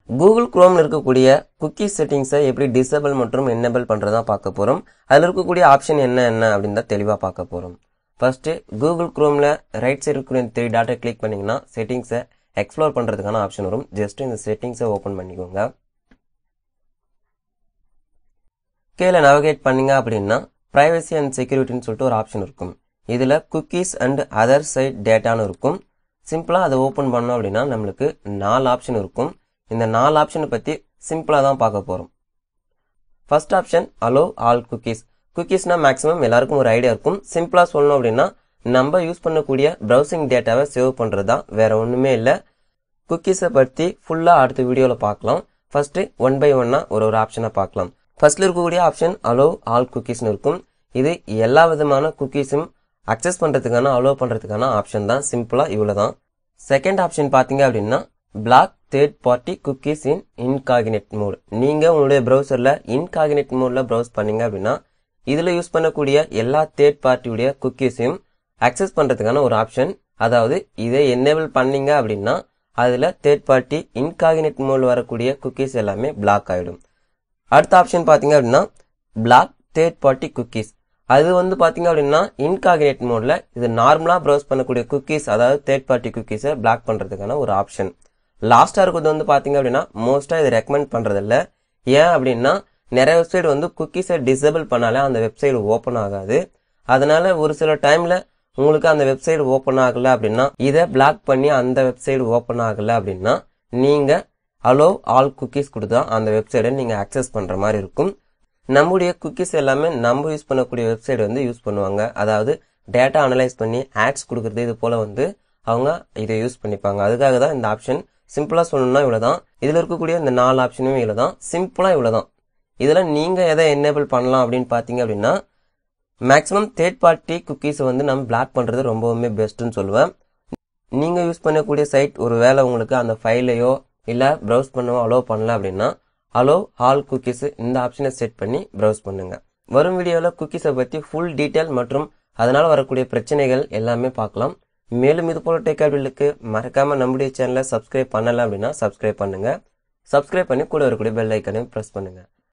Google குரோம்ல இருக்கக்கூடிய cookie செட்டிங்ஸை எப்படி disable மற்றும் என்னபிள் பண்றதா பார்க்க போறோம் அதுல இருக்கக்கூடிய ஆப்ஷன் என்ன என்ன அப்படின்னு தான் தெளிவா பார்க்க போறோம் ஃபர்ஸ்ட் கூகுள் குரோம்ல ரைட் சைடு இருக்கக்கூடிய த்ரீ டாட்டை கிளிக் பண்ணீங்கன்னா செட்டிங்ஸை எக்ஸ்ப்ளோர் பண்றதுக்கான ஆப்ஷன் வரும் ஜஸ்ட் இந்த செட்டிங்ஸை ஓபன் பண்ணிக்கோங்க கீழே நவகேட் பண்ணீங்க அப்படின்னா பிரைவசி அண்ட் செக்யூரிட்டின்னு சொல்லிட்டு ஒரு ஆப்ஷன் இருக்கும் இதுல குக்கீஸ் அண்ட் அதர் சைட் டேட்டான்னு இருக்கும் சிம்பிளா அதை ஓபன் பண்ணோம் அப்படின்னா நம்மளுக்கு நாலு ஆப்ஷன் இருக்கும் இந்த நாலு ஆப்ஷனை பத்தி சிம்பிளா தான் பார்க்க போறோம் first option allow all cookies குக்கீஸ்னா மேக்ஸிமம் எல்லாருக்கும் ஒரு ஐடியா இருக்கும் சிம்பிளா சொல்லணும் அப்படின்னா நம்ம யூஸ் பண்ணக்கூடிய ப்ரௌசிங் டேட்டாவை சேவ் பண்றது தான் வேற ஒண்ணுமே இல்லை குக்கீஸை பத்தி ஃபுல்லா அடுத்த வீடியோல பார்க்கலாம் ஃபர்ஸ்ட் ஒன் பை ஒன்னா ஒரு ஒரு ஆப்ஷனை பார்க்கலாம் ஃபர்ஸ்ட்ல இருக்கக்கூடிய ஆப்ஷன் அலோ ஆல் குக்கீஸ்னு இருக்கும் இது எல்லா விதமான குக்கீஸும் அக்சஸ் பண்றதுக்கான அலோ பண்றதுக்கான ஆப்ஷன் தான் சிம்பிளா இவ்வளவுதான் செகண்ட் ஆப்ஷன் பாத்தீங்க அப்படின்னா block third party cookies in incognito mode நீங்க உங்களுடைய ப்ரௌசர்ல இன்காகினேட் மோட்ல ப்ரௌஸ் பண்ணீங்க அப்படின்னா இதுல யூஸ் பண்ணக்கூடிய எல்லா தேர்ட் பார்ட்டியுடைய குக்கீஸையும் அக்சஸ் பண்றதுக்கான ஒரு ஆப்ஷன் அதாவது இதை என்னேபிள் பண்ணீங்க அப்படின்னா அதுல தேர்ட் பார்ட்டி இன்காகினேட் மோட்ல வரக்கூடிய குக்கீஸ் எல்லாமே பிளாக் ஆயிடும் அடுத்த ஆப்ஷன் பாத்தீங்க அப்படின்னா பிளாக் தேர்ட் பார்ட்டி குக்கீஸ் அது வந்து பாத்தீங்க அப்படின்னா இன்காகினேட் மோட்ல இது நார்மலா ப்ரௌஸ் பண்ணக்கூடிய குக்கீஸ் அதாவது தேர்ட் பார்ட்டி குக்கீஸை பிளாக் பண்றதுக்கான ஒரு ஆப்ஷன் லாஸ்டா இருக்கிறது வந்து பாத்தீங்க அப்படின்னா மோஸ்டா இதை ரெக்கமெண்ட் பண்றது இல்ல ஏன் அப்படின்னா நிறைய வெப்சைட் வந்து குக்கீஸை டிசேபிள் பண்ணாலே அந்த வெப்சைட் ஓப்பன் ஆகாது அதனால ஒரு சில டைம்ல உங்களுக்கு அந்த வெப்சைட் ஓப்பன் ஆகல அப்படின்னா இதை பிளாக் பண்ணி அந்த வெப்சைட் ஓப்பன் ஆகல அப்படின்னா நீங்க அலோ ஆல் குக்கீஸ் கொடுத்தா அந்த வெப்சைட்டை நீங்க அக்சஸ் பண்ற மாதிரி இருக்கும் நம்முடைய குக்கீஸ் எல்லாமே நம்ம யூஸ் பண்ணக்கூடிய வெப்சைட் வந்து யூஸ் பண்ணுவாங்க அதாவது டேட்டா அனலைஸ் பண்ணி ஆட்ஸ் கொடுக்கறது இது போல வந்து அவங்க இதை யூஸ் பண்ணிப்பாங்க அதுக்காக தான் இந்த ஆப்ஷன் சிம்பிளா சொல்லணும்னா இவ்வளவுதான் இதுல இருக்கக்கூடிய இந்த நாலு ஆப்ஷனுமே இவ்வளவுதான் சிம்பிளா இவ்வளவுதான் இதுல நீங்க எதை என்னேபிள் பண்ணலாம் அப்படின்னு பாத்தீங்க அப்படின்னா மேக்ஸிமம் தேர்ட் பார்ட்டி குக்கீஸை வந்து நம்ம பிளாக் பண்றது ரொம்பவுமே பெஸ்ட்னு சொல்லுவேன் நீங்க யூஸ் பண்ணக்கூடிய சைட் ஒரு வேளை உங்களுக்கு அந்த ஃபைலையோ இல்ல ப்ரௌஸ் பண்ணவோ அலோவ் பண்ணல அப்படின்னா அலோ ஆல் குக்கீஸ் இந்த ஆப்ஷனை செட் பண்ணி ப்ரௌஸ் பண்ணுங்க வரும் வீடியோவில் குக்கீஸை பற்றி ஃபுல் டீட்டெயில் மற்றும் அதனால வரக்கூடிய பிரச்சனைகள் எல்லாமே பார்க்கலாம் மேலும் இது போல டேக்காபிளுக்கு மறக்காம நம்முடைய சேனலை சப்ஸ்கிரைப் பண்ணல அப்படின்னா சப்ஸ்கிரைப் பண்ணுங்க சப்ஸ்கிரைப் பண்ணி கூட வரக்கூடிய பெல் ஐக்கனையும் ப்ரெஸ் பண்ணுங்க